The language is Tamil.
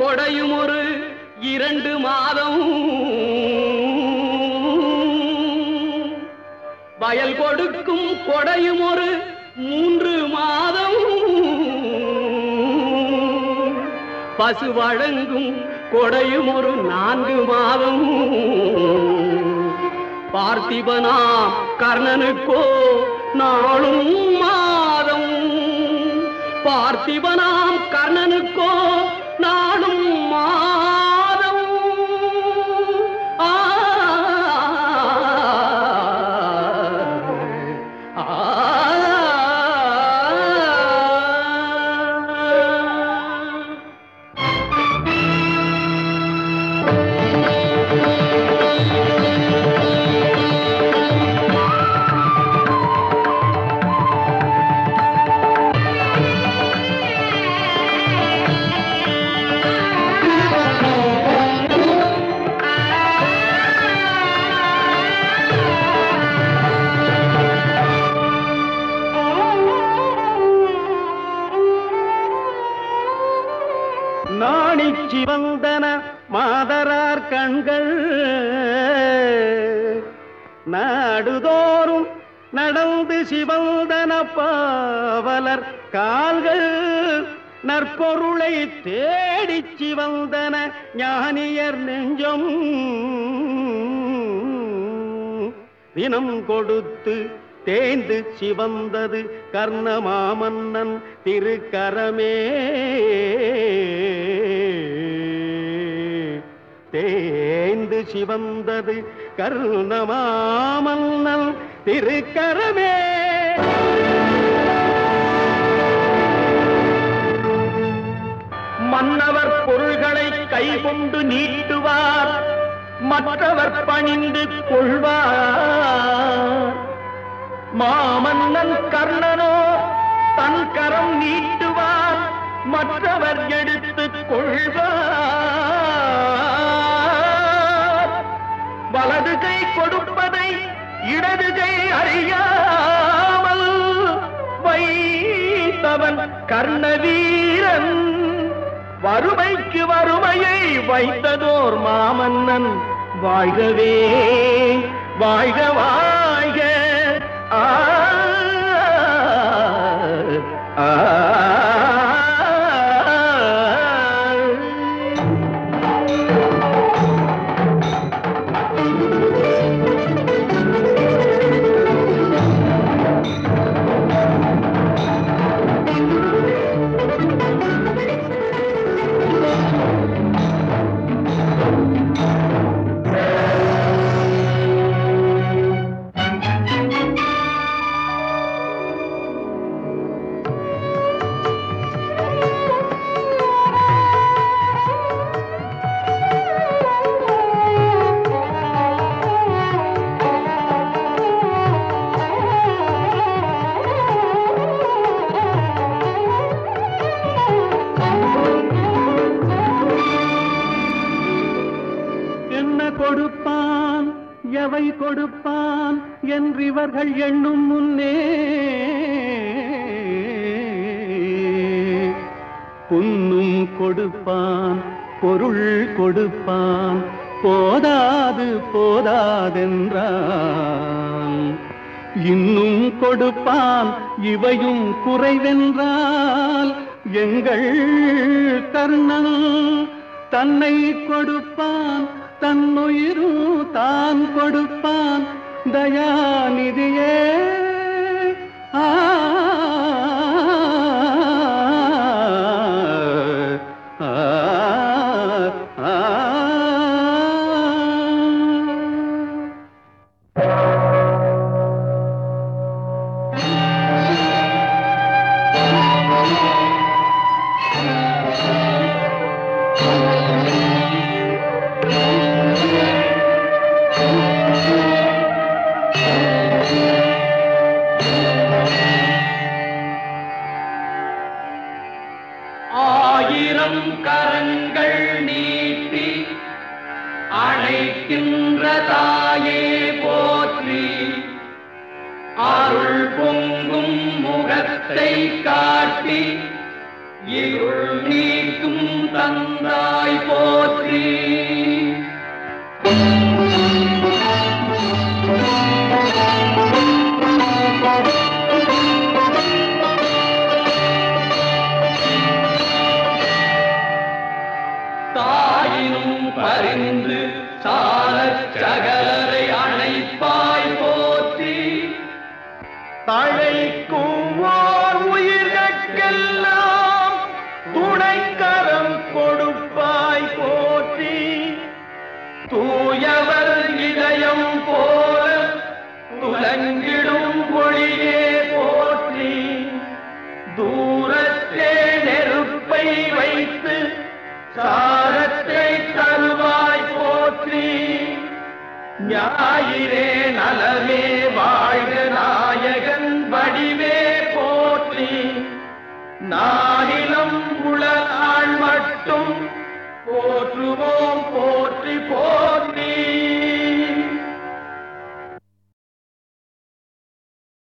கொடையும் ஒரு இரண்டு மாதம் வயல் கொடுக்கும் கொடையும் ஒரு மூன்று மாதம் பசு வழங்கும் கொடையும் ஒரு நான்கு மாதம் பார்த்திபனாம் கர்ணனுக்கோ நாளும் மாதம் பார்த்திபனாம் கர்ணனுக்கோ நாளும் மாதம் ஆ ஆ நாணிச் சிவந்தன மாதரார் கண்கள் நாடுதோறும் நடந்து சிவந்தன பாவலர் கால்கள் நற்பொருளை தேடிச் சிவந்தன ஞானியர் நெஞ்சம் தினம் கொடுத்து தேய்ந்து சிவந்தது கர்ணமாமன்னன் திருக்கரமே தேய்ந்து சிவந்தது கர்ணமாமன்னன் திருக்கரமே மன்னவர் பொருள்களை கைகொண்டு நீட்டுவார் மற்றவர் பணிந்து கொள்வார் மாமன்னன் கர்ணனோ தன் கரம் நீட்டுவார் மற்றவர் எடுத்துக் கொள்வார் வலது கை கொடுப்பதை இடது கை அறியாமல் வைத்தவன் கர்ணவீரன் வறுமைக்கு வறுமையை வைத்ததோர் மாமன்னன் வாழ்கவே வாழ்க வாழ்க ஆ ஆ, என்ன கொடுப்பான் எவை கொடுப்பான் என்று இவர்கள் எண்ணும் முன்னே புன்னும் கொடுப்பான் பொருள் கொடுப்பான் போதாது போதாதென்றான் இன்னும் கொடுப்பான் இவையும் குறைவென்றால் எங்கள் கர்ணன் தன்னை கொடுப்பான் தன்னுயிரும் தான் கொடுப்பான் தயாநிதியே ஆ ஆ, ஆ, ஆ. ஆயிரம் கரங்கள் நீட்டி அழைக்கின்ற தாயே போற்றி அருள் பொங்கும் முகத்தை காட்டி இருள் நீக்கும் தந்தாயே போற்றி தாயினும் பரிந்து சாலச் சகலரை அணைப்பாய் போற்றி தழைக்கும் ஓர் உயிர்கட்கெல்லாம் துணைக்கரம் கொடுப்பாய் போற்றி தூயவர் இதயம் போல துலங்கிடும் ஒளியே போற்றி தூரத்தே நெருப்பை வைத்து சாரத்தை தருவாய் போற்றி ஞாயிறே நலமே வாழ்க நாயகன் வடிவே போற்றி நானிலம் உளநாள் மட்டும் போற்றுவோம் போற்றி போற்றி